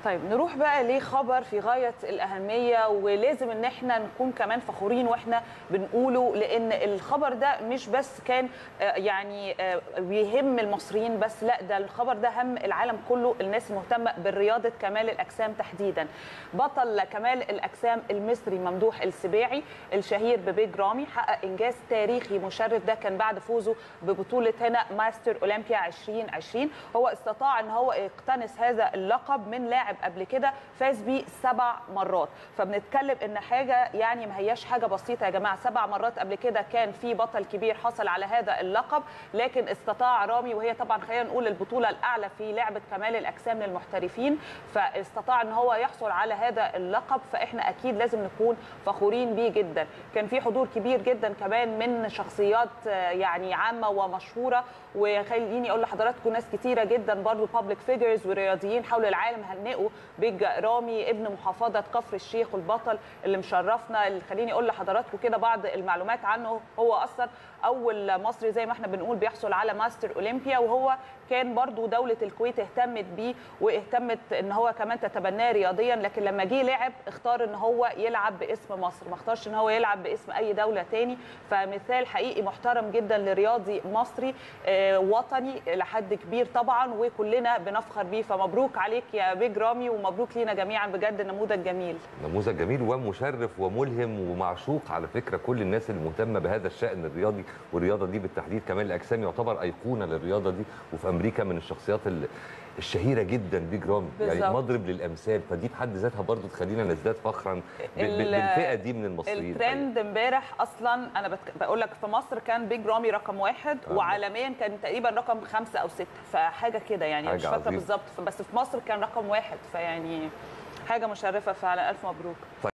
طيب نروح بقى لخبر في غايه الاهميه ولازم ان احنا نكون كمان فخورين واحنا بنقوله لان الخبر ده مش بس كان آه، يعني آه، بيهم المصريين بس لا ده الخبر ده هم العالم كله الناس المهتمه بالرياضه كمال الاجسام تحديدا بطل كمال الاجسام المصري ممدوح السباعي الشهير ببيج رامي حقق انجاز تاريخي مشرف ده كان بعد فوزه ببطوله هنا ماستر اولمبيا 2020 هو استطاع ان هو يقتنص هذا اللقب من لاعب قبل كده فاز بيه سبع مرات فبنتكلم ان حاجه يعني ما هياش حاجه بسيطه يا جماعه سبع مرات قبل كده كان في بطل كبير حصل على هذا اللقب لكن استطاع رامي وهي طبعا خلينا نقول البطوله الاعلى في لعبه كمال الاجسام للمحترفين فاستطاع ان هو يحصل على هذا اللقب فاحنا اكيد لازم نكون فخورين بيه جدا كان في حضور كبير جدا كمان من شخصيات آه، يعني عامه ومشهوره وخليني اقول لحضراتكم ناس كتيره جدا برضو بابليك فيجرز ورياضيين حول العالم هنئوا بيج رامي ابن محافظه كفر الشيخ والبطل اللي مشرفنا اللي خليني اقول لحضراتكم كده بعض المعلومات عنه هو اصلا اول مصري زي ما احنا بنقول بيحصل على ماستر اولمبيا وهو كان برضو دوله الكويت اهتمت بيه واهتمت ان هو كمان تتبناه رياضيا لكن لما جه لعب اختار ان هو يلعب باسم مصر ما اختارش ان هو يلعب باسم اي دوله تاني فمثال حقيقي محترم جدا لرياضي مصري آه، وطني لحد كبير طبعا وكلنا بنفخر بيه فمبروك عليك يا بيج رامي ومبروك لينا جميعا بجد نموذج جميل نموذج جميل ومشرف وملهم ومعشوق على فكره كل الناس المهتمه بهذا الشان الرياضي والرياضه دي بالتحديد كمان الاجسام يعتبر ايقونه للرياضه دي وفي امريكا من الشخصيات ال- الشهيره جدا بيج رامي يعني بالظبط. مضرب للامثال فدي بحد ذاتها برضو تخلينا نزداد فخرا ب- ب- ال- بالفئه دي من المصريين الترند امبارح اصلا انا بتك... بقول لك في مصر كان بيج رامي رقم واحد آه. وعالميا كان تقريبا رقم خمسه او سته فحاجه كده يعني حاجة مش فاكره عظيمة. بالظبط بس في مصر كان رقم واحد فيعني حاجه مشرفه فعلا الف مبروك